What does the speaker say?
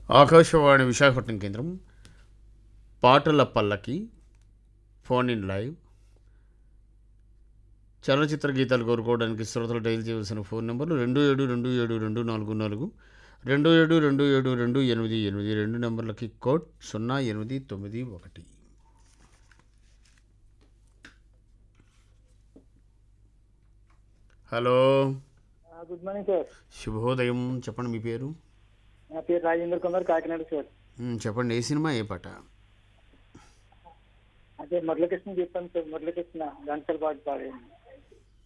ఆకాశవాణి విశాఖపట్నం కేంద్రం పాటల పల్లకి ఫోన్ ఇన్ లైవ్ చలనచిత్ర గీతాలు కోరుకోవడానికి శ్రోతలు డైల్ చేయవలసిన ఫోన్ నెంబర్లు రెండు ఏడు రెండు ఏడు రెండు నాలుగు నాలుగు రెండు ఏడు రెండు ఏడు రెండు ఎనిమిది ఎనిమిది రెండు నెంబర్లకి కోడ్ సున్నా ఎనిమిది తొమ్మిది ఒకటి హలో గుడ్ మార్నింగ్ సార్ శుభోదయం చెప్పండి మీ పేరు నా పేరు రాజేంద్ర కుమార్ కాకినాడ సార్ మ్, చెప్పండి ఏ సినిమా ఏ పాట అదే మురళకృష్ణ చెప్పాను సార్ మురళకృష్ణ గంటల పాటు పాడాను